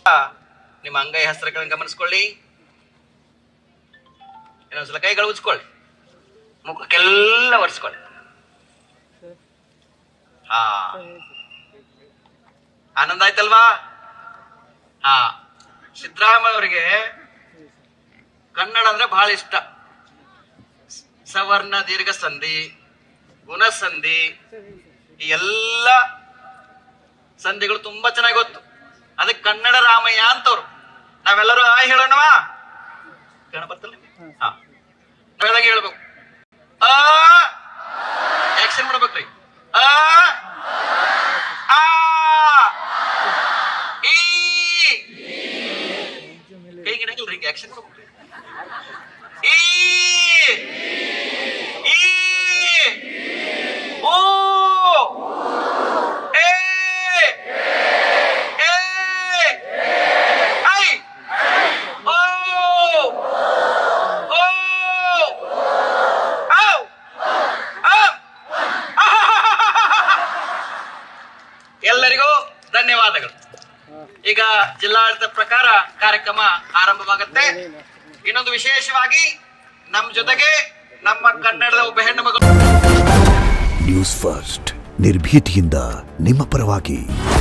ನಿಮ್ಮ ಅಂಗೈ ಹಸ್ತ್ರಗಳನ್ನು ಗಮನಿಸ್ಕೊಳ್ಳಿ ಇನ್ನೊಂದ್ಸಲ ಕೈಗಳು ಉಜ್ಕೊಳ್ಳಿ ಮುಖಕ್ಕೆಲ್ಲ ಒರೆಸ್ಕೊಳ್ಳಿ ಹಾ ಆನಂದ ಆಯ್ತಲ್ವಾ ಹಾ ಸಿದ್ದರಾಮಯ್ಯ ಅವರಿಗೆ ಕನ್ನಡ ಅಂದ್ರೆ ಬಹಳ ಇಷ್ಟ ಸವರ್ಣ ದೀರ್ಘ ಸಂಧಿ ಗುಣಸಂಧಿ ಈ ಎಲ್ಲ ಸಂಧಿಗಳು ತುಂಬಾ ಚೆನ್ನಾಗಿ ಗೊತ್ತು ಅದಕ್ಕೆ ಕನ್ನಡ ರಾಮಯ್ಯ ಅಂತವ್ರು ನಾವೆಲ್ಲರೂ ಆ ಹೇಳೋಣವಾ ಕನ್ನಡ ಬರ್ತಲ್ಲ ಹಾ ನಾವೆಲ್ಲಾಗ ಹೇಳ್ಬೇಕು ಆ ಆಕ್ಷನ್ ಮಾಡ್ಬೇಕ್ರಿ ಆ ಆ ಈ ಕೈ ಗಿಡಂಗಿಲ್ರಿ ಹಿಂಗೆ ಆಕ್ಷನ್ ಮಾಡ್ಬೇಕ್ರಿ ಈ ಈ ಓ ಏ ಏ ಐ ಓ ಓ ಔ ಅಂ ಎಲ್ಲರಿಗೂ ಧನ್ಯವಾದಗಳು ಈಗ ಜಿಲ್ಲಾಡಳಿತ ಪ್ರಕಾರ ಕಾರ್ಯಕ್ರಮ ಆರಂಭವಾಗುತ್ತೆ ಇನ್ನೊಂದು ವಿಶೇಷವಾಗಿ ನಮ್ಮ ಜೊತೆಗೆ ನಮ್ಮ ಕನ್ನಡದ ಒಬ್ಬ ಹೆಣ್ಣು ಮಗಳು ನ್ಯೂಸ್ ಫಸ್ಟ್ ನಿರ್ಭೀತಿಯಿಂದ ನಿಮ್ಮ ಪರವಾಗಿ